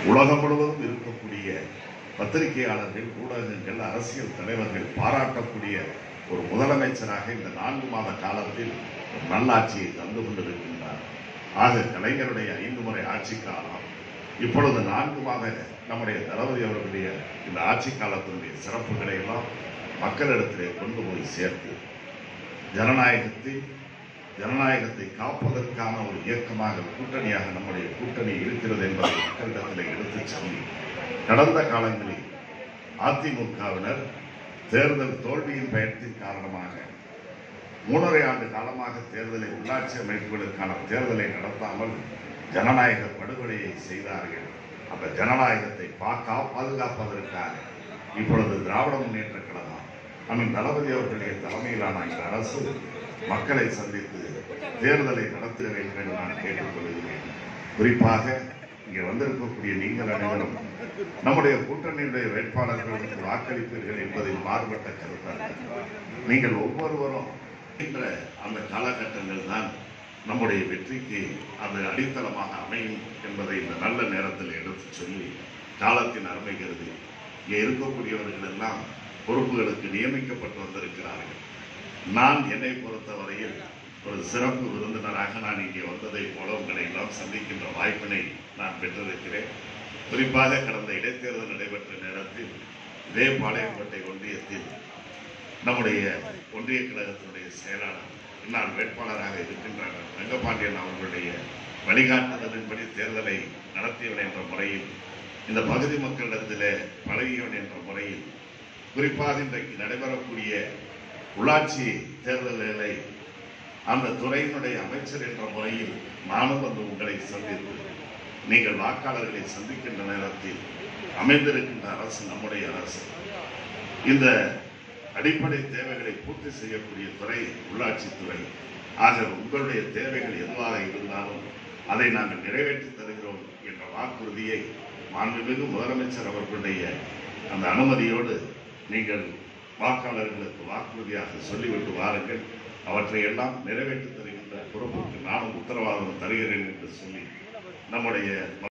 உலகம் முழுவதும் இருக்கக்கூடிய பத்திரிகையாளர்கள் ஊடகங்கள் அரசியல் தலைவர்கள் பாராட்டக்கூடிய ஒரு முதலமைச்சராக இந்த நான்கு மாத காலத்தில் ஒரு நல்லாட்சியை தந்து கொண்டிருக்கின்றார் ஆக கலைஞருடைய ஐந்து முறை ஆட்சி காலம் இப்பொழுது நான்கு மாத நம்முடைய தளபதி அவர்களுடைய இந்த ஆட்சி காலத்தினுடைய சிறப்புகளை எல்லாம் மக்களிடத்திலே கொண்டு போய் சேர்த்து ஜனநாயகத்தை ஜனநாயகத்தை காப்பதற்கான ஒரு இயக்கமாக கூட்டணியாக நம்முடைய கூட்டணி இருக்கிறது என்பதை மக்களிடத்தில் எடுத்துச் சொல்லி கடந்த காலங்களில் அதிமுகவினர் தேர்தல் தோல்வியின் பயத்தின் காரணமாக மூன்றரை ஆண்டு காலமாக தேர்தலை உள்ளாட்சி அமைப்புகளுக்கான தேர்தலை நடத்தாமல் ஜனநாயக படுகொலையை செய்தார்கள் அந்த ஜனநாயகத்தை பாக்கா பாதுகாப்பதற்காக இப்பொழுது திராவிட முன்னேற்ற கழகம் அண்ணன் தளபதி அவர்களுடைய தலைமையிலான இந்த அரசு மக்களை சந்தித்து தேர்தலை நடத்த வேண்டும் என்று நான் கேட்டுக்கொள்கிறேன் குறிப்பாக இங்கே வந்திருக்கக்கூடிய நீங்கள் அனைவரும் நம்முடைய கூட்டணியுடைய வேட்பாளர்களுக்கு வாக்களிப்பீர்கள் என்பதில் மாறுபட்ட கருத்தல்ல நீங்கள் ஒவ்வொருவரும் என்ற அந்த காலகட்டங்கள் தான் நம்முடைய வெற்றிக்கு அது அடித்தளமாக அமையும் என்பதை இந்த நல்ல நேரத்தில் எடுத்து சொல்லி காலத்தின் அருமை கருதி இங்கே இருக்கக்கூடியவர்கள் எல்லாம் பொறுப்புகளுக்கு நியமிக்கப்பட்டு வந்திருக்கிறார்கள் நான் என்னை பொறுத்தவரையில் ஒரு சிறப்பு விருந்தினராக நான் இங்கே வந்ததை போல உங்களை எல்லாம் சந்திக்கின்ற வாய்ப்பினை நான் பெற்றிருக்கிறேன் குறிப்பாக கடந்த இடைத்தேர்தல் நடைபெற்ற நேரத்தில் இதே பாளையங்கோட்டை ஒன்றியத்தில் நம்முடைய ஒன்றிய கழகத்தினுடைய செயலாளர் இந்நாள் வேட்பாளராக இருக்கின்ற ரங்கபாண்டியன் அவர்களுடைய வழிகாட்டுதலின்படி தேர்தலை நடத்தியவன் என்ற முறையில் இந்த பகுதி மக்களிடத்திலே பழகியவன் என்ற முறையில் குறிப்பாக இன்றைக்கு நடைபெறக்கூடிய உள்ளாட்சி தேர்தல்களை அந்த துறையினுடைய அமைச்சர் என்ற முறையில் நானும் வந்து உங்களை சந்தித்து நீங்கள் வாக்காளர்களை சந்திக்கின்ற நேரத்தில் அமைந்திருக்கின்ற அரசு நம்முடைய அரசு இந்த அடிப்படை தேவைகளை பூர்த்தி செய்யக்கூடிய துறை உள்ளாட்சித்துறை ஆக உங்களுடைய தேவைகள் எதுவாக இருந்தாலும் அதை நாங்கள் நிறைவேற்றி தருகிறோம் என்ற வாக்குறுதியை மாண்புமிகு முதலமைச்சர் அவர்களுடைய அந்த அனுமதியோடு நீங்கள் வாக்காளர்களுக்கு வாக்குறுதியாக சொல்லிவிட்டு வாருங்கள் அவற்றை எல்லாம் நிறைவேற்றி தருகின்ற பொறுப்புக்கு நானும் உத்தரவாதம் தருகிறேன் என்று சொல்லி நம்முடைய